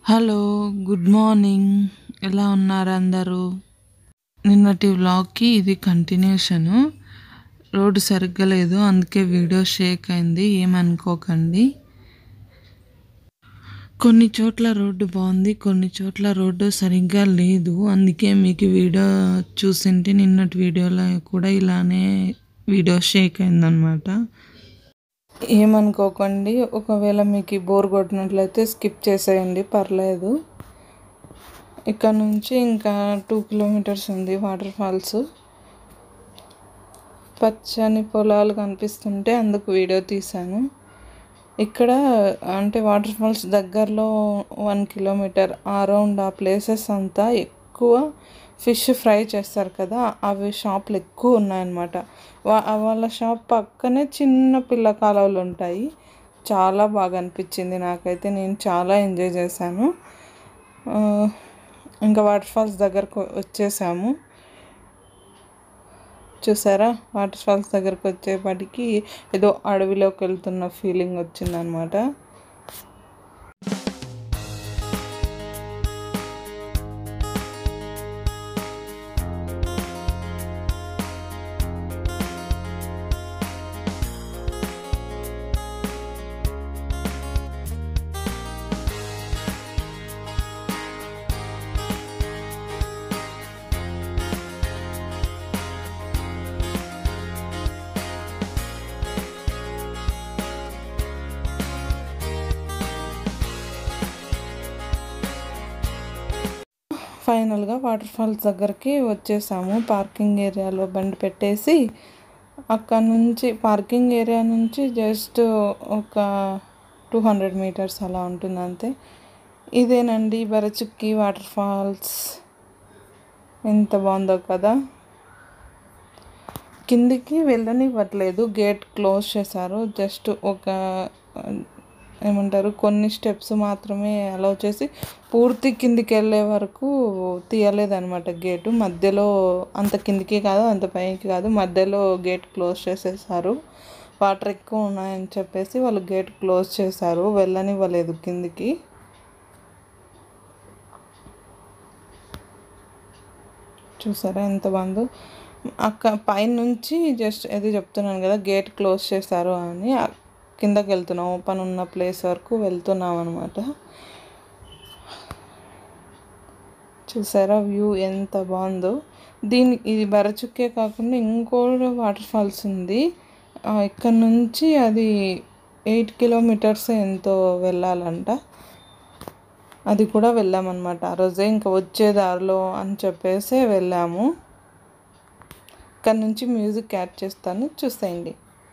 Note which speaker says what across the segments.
Speaker 1: hello good morning ఎలా ఉన్నారు అందరూ నిన్నటి వ్లాగ్కి ఇది కంటిన్యూషను రోడ్డు సరిగ్గా లేదు అందుకే వీడియో షేక్ అయింది ఏమనుకోకండి కొన్ని చోట్ల రోడ్డు బాగుంది కొన్ని చోట్ల రోడ్డు సరిగ్గా లేదు అందుకే మీకు వీడియో చూసింటే నిన్నటి వీడియోలో కూడా ఇలానే వీడియో షేక్ అయిందనమాట ఏమనుకోకండి ఒకవేళ మీకు బోర్ కొట్టినట్లయితే స్కిప్ చేసేయండి పర్లేదు ఇక్కడ నుంచి ఇంకా టూ కిలోమీటర్స్ ఉంది వాటర్ ఫాల్స్ పచ్చని పొలాలు కనిపిస్తుంటే అందుకు వీడియో తీశాను ఇక్కడ అంటే వాటర్ ఫాల్స్ దగ్గరలో వన్ కిలోమీటర్ అరౌండ్ ఆ ప్లేసెస్ అంతా ఎక్కువ ఫిష్ ఫ్రై చేస్తారు కదా అవి షాపులు ఎక్కువ ఉన్నాయన్నమాట వా వాళ్ళ షాప్ పక్కనే చిన్న పిల్ల కాలువలు ఉంటాయి చాలా బాగా అనిపించింది నాకైతే నేను చాలా ఎంజాయ్ చేశాను ఇంకా వాటర్ ఫాల్స్ దగ్గరకు వచ్చేసాము చూసారా వాటర్ ఫాల్స్ దగ్గరకు వచ్చేపాటికి ఏదో అడవిలోకి వెళ్తున్న ఫీలింగ్ వచ్చిందనమాట ఫైనల్గా వాటర్ ఫాల్స్ దగ్గరికి వచ్చేసాము పార్కింగ్ ఏరియాలో బండి పెట్టేసి అక్కడ నుంచి పార్కింగ్ ఏరియా నుంచి జస్ట్ ఒక టూ హండ్రెడ్ మీటర్స్ అలా ఉంటుంది అంతే ఇదేనండి బరచుక్కి వాటర్ ఫాల్స్ ఎంత బాగుందో కదా కిందికి వెళ్ళనివ్వట్లేదు గేట్ క్లోజ్ చేశారు జస్ట్ ఒక ఏమంటారు కొన్ని స్టెప్స్ మాత్రమే అలౌ చేసి పూర్తి కిందికి వెళ్ళే వరకు తీయలేదనమాట గేటు మధ్యలో అంత కిందికి కాదు అంత పైకి కాదు మధ్యలో గేట్ క్లోజ్ చేసేసారు వాటర్ ఎక్కువ ఉన్నాయని చెప్పేసి వాళ్ళు గేట్ క్లోజ్ చేశారు వెళ్ళనివ్వలేదు కిందికి చూసారా ఎంత బాగుందో అక్క పైనుంచి జస్ట్ అది చెప్తున్నాను కదా గేట్ క్లోజ్ చేశారు అని కిందకి వెళ్తున్నాం ఓపెన్ ఉన్న ప్లేస్ వరకు వెళ్తున్నాం అనమాట చూసారా వ్యూ ఎంత బాగుందో దీని ఇది బరచుక్కే కాకుండా ఇంకో వాటర్ ఫాల్స్ ఉంది ఇక్కడ నుంచి అది ఎయిట్ కిలోమీటర్స్ ఎంతో వెళ్ళాలంట అది కూడా వెళ్ళామన్నమాట ఆ రోజే ఇంకా వచ్చే దారిలో అని చెప్పేసి వెళ్ళాము ఇక్కడ నుంచి మ్యూజిక్ యాడ్ చేస్తాను చూసేయండి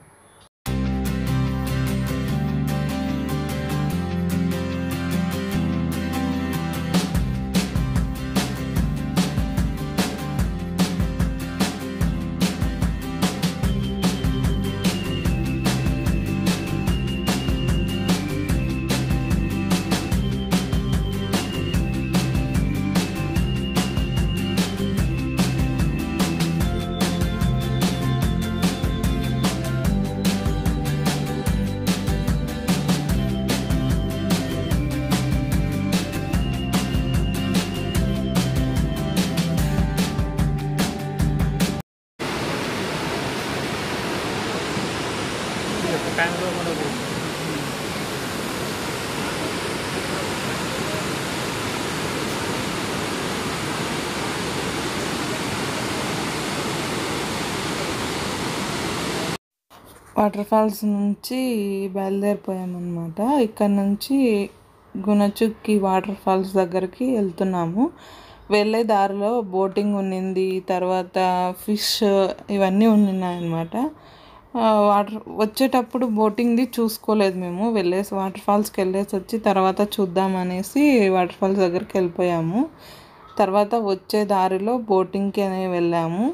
Speaker 2: ట్యాంక్లో మనకు
Speaker 1: వాటర్ ఫాల్స్ నుంచి బయలుదేరిపోయామన్నమాట ఇక్కడ నుంచి గుణచుక్కి వాటర్ ఫాల్స్ దగ్గరికి వెళ్తున్నాము వెళ్ళే దారిలో బోటింగ్ ఉన్నింది తర్వాత ఫిష్ ఇవన్నీ ఉన్నాయన్నమాట వాటర్ వచ్చేటప్పుడు బోటింగ్ది చూసుకోలేదు మేము వెళ్ళేసి వాటర్ ఫాల్స్కి వెళ్ళేసి వచ్చి తర్వాత చూద్దాం అనేసి వాటర్ ఫాల్స్ దగ్గరికి వెళ్ళిపోయాము తర్వాత వచ్చే దారిలో బోటింగ్కి అనే వెళ్ళాము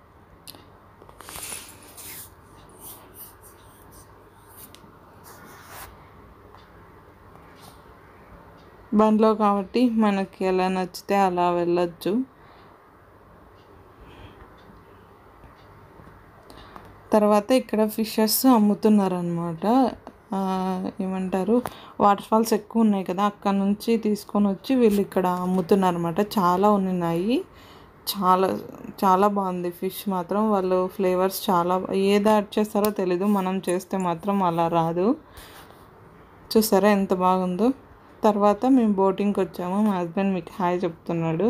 Speaker 1: బండ్లో కాబట్టి మనకి ఎలా నచ్చితే అలా వెళ్ళొచ్చు తర్వాత ఇక్కడ ఫిషెస్ అమ్ముతున్నారనమాట ఆ, ఏమంటారు వాటర్ ఫాల్స్ ఎక్కువ ఉన్నాయి కదా అక్కడ నుంచి తీసుకొని వచ్చి వీళ్ళు ఇక్కడ అమ్ముతున్నారు అనమాట చాలా ఉన్నాయి చాలా చాలా బాగుంది ఫిష్ మాత్రం వాళ్ళు ఫ్లేవర్స్ చాలా ఏది యాడ్ చేస్తారో తెలీదు మనం చేస్తే మాత్రం అలా రాదు చూసారా ఎంత బాగుందో తర్వాత మేము బోటింగ్కి వచ్చాము మా హస్బెండ్ మీకు హాయ్ చెప్తున్నాడు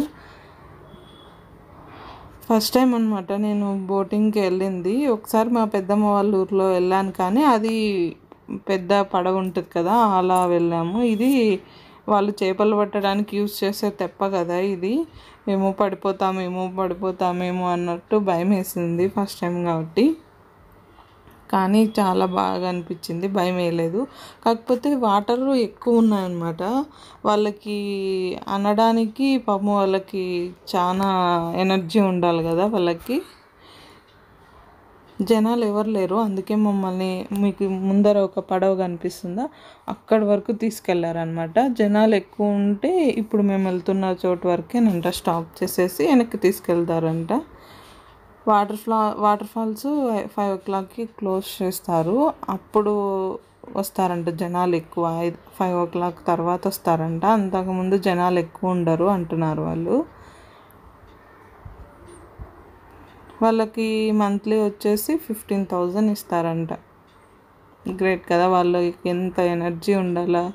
Speaker 1: ఫస్ట్ టైం అనమాట నేను బోటింగ్కి వెళ్ళింది ఒకసారి మా పెద్దమ్మ వాళ్ళ ఊర్లో వెళ్ళాను కానీ అది పెద్ద పడవ ఉంటుంది కదా అలా వెళ్ళాము ఇది వాళ్ళు చేపలు పట్టడానికి యూజ్ చేసే తెప్ప కదా ఇది ఏమో పడిపోతామేమో పడిపోతామేమో అన్నట్టు భయం వేసింది ఫస్ట్ టైం కాబట్టి కానీ చాలా బాగా అనిపించింది భయం వేయలేదు కాకపోతే వాటర్ ఎక్కువ ఉన్నాయన్నమాట వాళ్ళకి అనడానికి పాపం వాళ్ళకి చాలా ఎనర్జీ ఉండాలి కదా వాళ్ళకి జనాలు ఎవరు లేరు అందుకే మమ్మల్ని మీకు ముందర ఒక పడవ కనిపిస్తుందా అక్కడి వరకు తీసుకెళ్లారనమాట జనాలు ఎక్కువ ఉంటే ఇప్పుడు మేము వెళ్తున్న చోటు వరకేనంట స్టాప్ చేసేసి వెనక్కి తీసుకెళ్తారంట వాటర్ ఫ్లా వాటర్ ఫాల్స్ ఫైవ్ ఓ క్లాక్కి క్లోజ్ చేస్తారు అప్పుడు వస్తారంట జనాలు ఎక్కువ ఐదు ఫైవ్ ఓ క్లాక్ తర్వాత వస్తారంట అంతకుముందు జనాలు ఎక్కువ ఉండరు అంటున్నారు వాళ్ళు వాళ్ళకి మంత్లీ వచ్చేసి ఫిఫ్టీన్ థౌజండ్ ఇస్తారంట గ్రేట్ కదా వాళ్ళకి ఎంత ఎనర్జీ ఉండాలా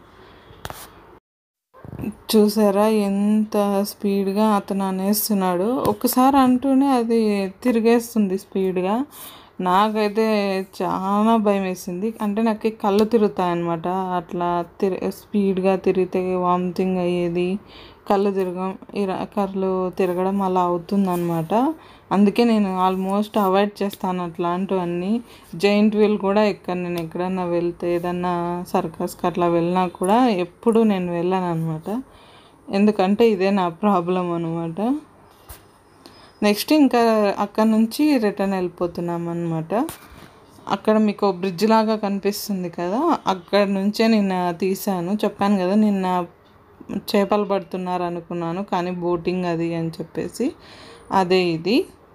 Speaker 1: చూసారా ఎంత స్పీడ్గా అతను అనేస్తున్నాడు ఒకసారి అంటూనే అది తిరిగేస్తుంది స్పీడ్గా నాకైతే చాలా భయం వేసింది అంటే నాకు కళ్ళు తిరుగుతాయి అనమాట అట్లా తిరి స్పీడ్గా తిరిగితే వామిటింగ్ అయ్యేది కళ్ళు తిరగడం ఇర- కళ్ళు తిరగడం అలా అవుతుందన్నమాట అందుకే నేను ఆల్మోస్ట్ అవాయిడ్ చేస్తాను అట్లాంటివన్నీ జైంట్ వీల్ కూడా ఎక్కను నేను ఎక్కడన్నా వెళ్తే ఏదన్నా సర్కస్కి అట్లా వెళ్ళినా కూడా ఎప్పుడు నేను వెళ్ళాను అనమాట ఎందుకంటే ఇదే నా ప్రాబ్లం అనమాట నెక్స్ట్ ఇంకా అక్కడ నుంచి రిటర్న్ వెళ్ళిపోతున్నాం అనమాట అక్కడ మీకు బ్రిడ్జ్ లాగా కనిపిస్తుంది కదా అక్కడ నుంచే నిన్న తీసాను చెప్పాను కదా నిన్న చేపలు పడుతున్నారు అనుకున్నాను కానీ బోటింగ్ అది అని చెప్పేసి అదే ఇది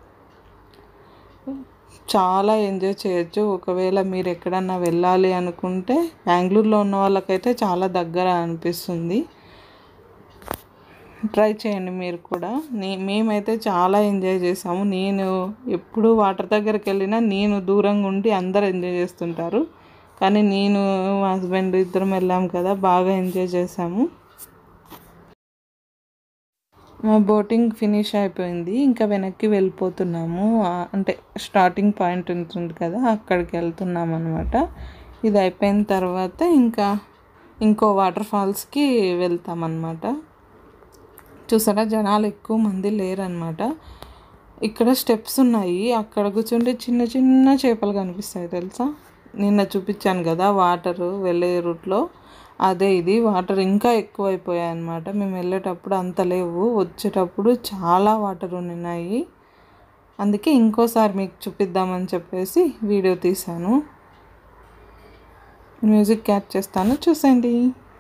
Speaker 1: చాలా ఎంజాయ్ చేయొచ్చు ఒకవేళ మీరు ఎక్కడన్నా వెళ్ళాలి అనుకుంటే బెంగళూరులో ఉన్న వాళ్ళకైతే చాలా దగ్గర అనిపిస్తుంది ట్రై చేయండి మీరు కూడా నే మేమైతే చాలా ఎంజాయ్ చేసాము నేను ఎప్పుడు వాటర్ దగ్గరికి వెళ్ళినా నేను దూరంగా ఉండి అందరు ఎంజాయ్ చేస్తుంటారు కానీ నేను మా హస్బెండ్ ఇద్దరం వెళ్ళాం కదా బాగా ఎంజాయ్ చేసాము మా బోటింగ్ ఫినిష్ అయిపోయింది ఇంకా వెనక్కి వెళ్ళిపోతున్నాము ఆ, అంటే స్టార్టింగ్ పాయింట్ ఉంటుంది కదా అక్కడికి వెళ్తున్నాం అనమాట ఇది అయిపోయిన తర్వాత ఇంకా ఇంకో వాటర్ ఫాల్స్కి వెళ్తామన్నమాట చూసారా జనాలు ఎక్కువ మంది లేరనమాట ఇక్కడ స్టెప్స్ ఉన్నాయి అక్కడ కూర్చుంటే చిన్న చిన్న చేపలు కనిపిస్తాయి తెలుసా నిన్న చూపించాను కదా వాటర్ వెళ్ళే రూట్లో అదే ఇది వాటర్ ఇంకా ఎక్కువ అయిపోయాయి అనమాట మేము వెళ్ళేటప్పుడు అంత లేవు వచ్చేటప్పుడు చాలా వాటర్ ఉన్నాయి అందుకే ఇంకోసారి మీకు చూపిద్దామని చెప్పేసి వీడియో తీశాను మ్యూజిక్ క్యాచ్ చేస్తాను చూసండి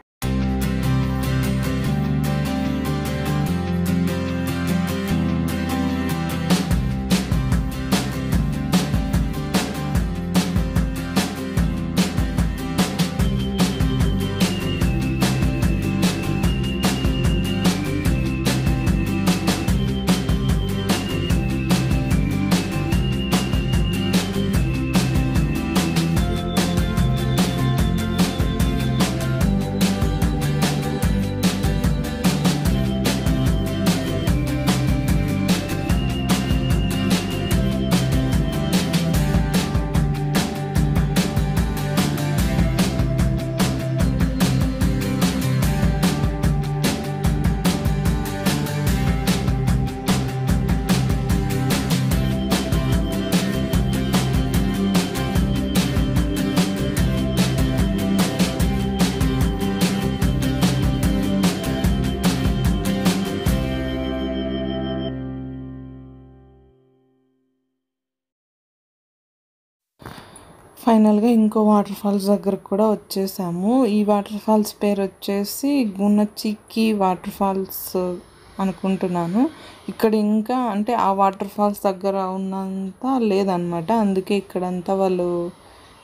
Speaker 1: ఫైనల్గా ఇంకో వాటర్ ఫాల్స్ దగ్గరకు కూడా వచ్చేసాము ఈ వాటర్ ఫాల్స్ పేరు వచ్చేసి గుణచిక్కి వాటర్ ఫాల్స్ అనుకుంటున్నాను ఇక్కడ ఇంకా అంటే ఆ వాటర్ ఫాల్స్ దగ్గర ఉన్నంత లేదనమాట అందుకే ఇక్కడంతా వాళ్ళు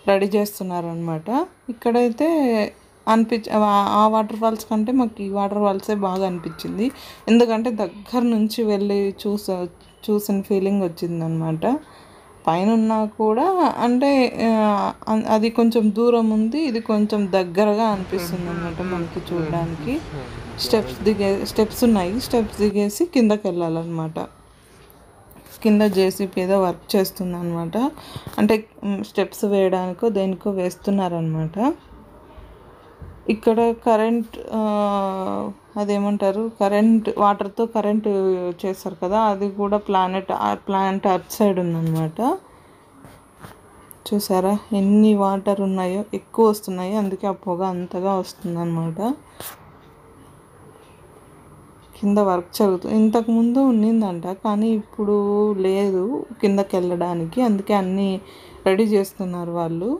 Speaker 1: రెడీ చేస్తున్నారనమాట ఇక్కడైతే అనిపించ ఆ వాటర్ ఫాల్స్ కంటే మాకు ఈ వాటర్ ఫాల్సే బాగా అనిపించింది ఎందుకంటే దగ్గర నుంచి వెళ్ళి చూస చూసిన ఫీలింగ్ వచ్చిందనమాట పైన ఉన్నా కూడా అంటే ఆ, అది కొంచెం దూరం ఉంది ఇది కొంచెం దగ్గరగా అనిపిస్తుంది అనమాట మనకి చూడడానికి స్టెప్స్ దిగే స్టెప్స్ ఉన్నాయి స్టెప్స్ దిగేసి కిందకి వెళ్ళాలన్నమాట కింద జేసీపీ ఏదో వర్క్ చేస్తుంది అనమాట అంటే స్టెప్స్ వేయడానికో దేనికో వేస్తున్నారనమాట ఇక్కడ కరెంట్ ఆ, అదేమంటారు కరెంట్ వాటర్తో కరెంట్ చేస్తారు కదా అది కూడా ప్లానెట్ ఆ ప్లాంట్ అట్ సైడ్ ఉందన్నమాట చూసారా ఎన్ని వాటర్ ఉన్నాయో ఎక్కువ వస్తున్నాయి అందుకే ఆ పొగ అంతగా వస్తుందన్నమాట కింద వర్క్ జరుగుతుంది ఇంతకుముందు ఉన్నిందంట కానీ ఇప్పుడు లేదు కిందకి వెళ్ళడానికి అందుకే అన్నీ రెడీ చేస్తున్నారు వాళ్ళు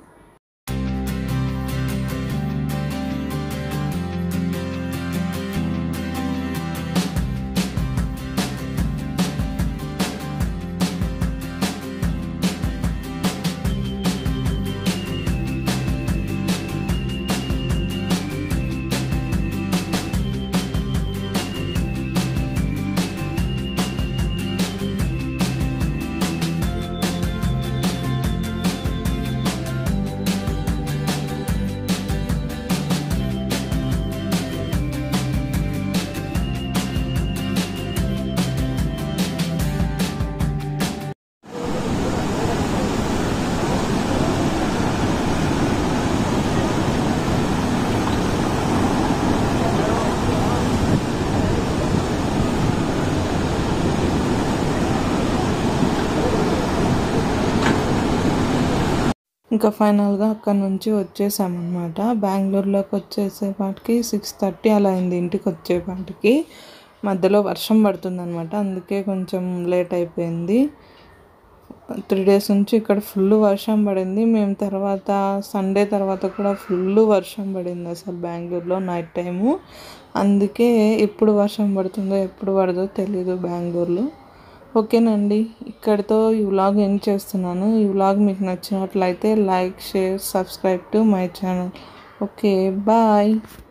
Speaker 1: ఇంకా ఫైనల్గా అక్కడ నుంచి వచ్చేసామన్నమాట బెంగళూరులోకి వచ్చేసేపాటికి సిక్స్ థర్టీ అలా అయింది ఇంటికి వచ్చేపాటికి మధ్యలో వర్షం పడుతుందన్నమాట అందుకే కొంచెం లేట్ అయిపోయింది త్రీ డేస్ నుంచి ఇక్కడ ఫుల్ వర్షం పడింది మేము తర్వాత సండే తర్వాత కూడా ఫుల్ వర్షం పడింది అసలు బెంగళూరులో నైట్ టైము అందుకే ఎప్పుడు వర్షం పడుతుందో ఎప్పుడు పడదో తెలీదు బెంగళూరులో ఓకేనండి ఇక్కడితో ఈ వ్లాగ్ ఎండ్ చేస్తున్నాను ఈ వ్లాగ్ మీకు నచ్చినట్లయితే like share subscribe to my channel okay bye